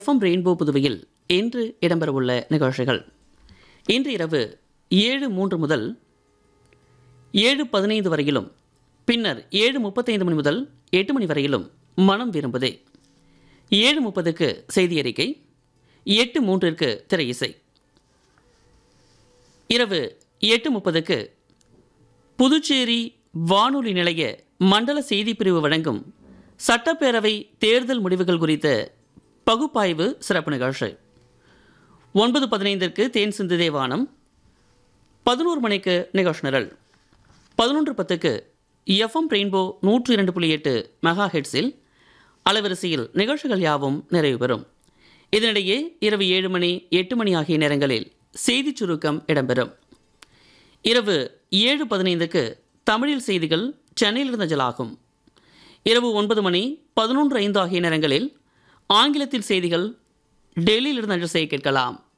FM rainbow புதுவையில் இன்று இடம்பெறவுள்ள நிகழ்ச்சிகள் இன்று இரவு ஏழு மூன்று முதல் ஏழு பதினைந்து வரையிலும் பின்னர் ஏழு முப்பத்தைந்து மணி முதல் எட்டு மணி வரையிலும் மனம் விரும்புதே ஏழு முப்பதுக்கு செய்தி அறிக்கை எட்டு மூன்றிற்கு திரை இசை இரவு எட்டு முப்பதுக்கு புதுச்சேரி வானொலி நிலைய மண்டல செய்தி பிரிவு வழங்கும் சட்டப்பேரவை தேர்தல் முடிவுகள் குறித்த பகுப்பாய்வு சிறப்பு நிகழ்ச்சி ஒன்பது பதினைந்திற்கு தேன் சிந்து தேவானம் பதினோரு மணிக்கு நிகழ்ச்சி நிரல் பதினொன்று பத்துக்கு எஃப்எம் ரெயின்போ நூற்றி இரண்டு புள்ளி எட்டு மெகா ஹெட்ஸில் அலைவரிசையில் நிகழ்ச்சிகள் யாவும் நிறைவு பெறும் இதனிடையே இரவு ஏழு மணி எட்டு மணி ஆகிய நேரங்களில் செய்திச் சுருக்கம் இடம்பெறும் இரவு ஏழு பதினைந்துக்கு தமிழில் செய்திகள் சென்னையிலிருந்து அஞ்சலாகும் இரவு ஒன்பது மணி பதினொன்று ஐந்து ஆகிய நேரங்களில் ஆங்கிலத்தில் செய்திகள் டெல்லியிலிருந்து அஞ்சல் செய்ய கேட்கலாம்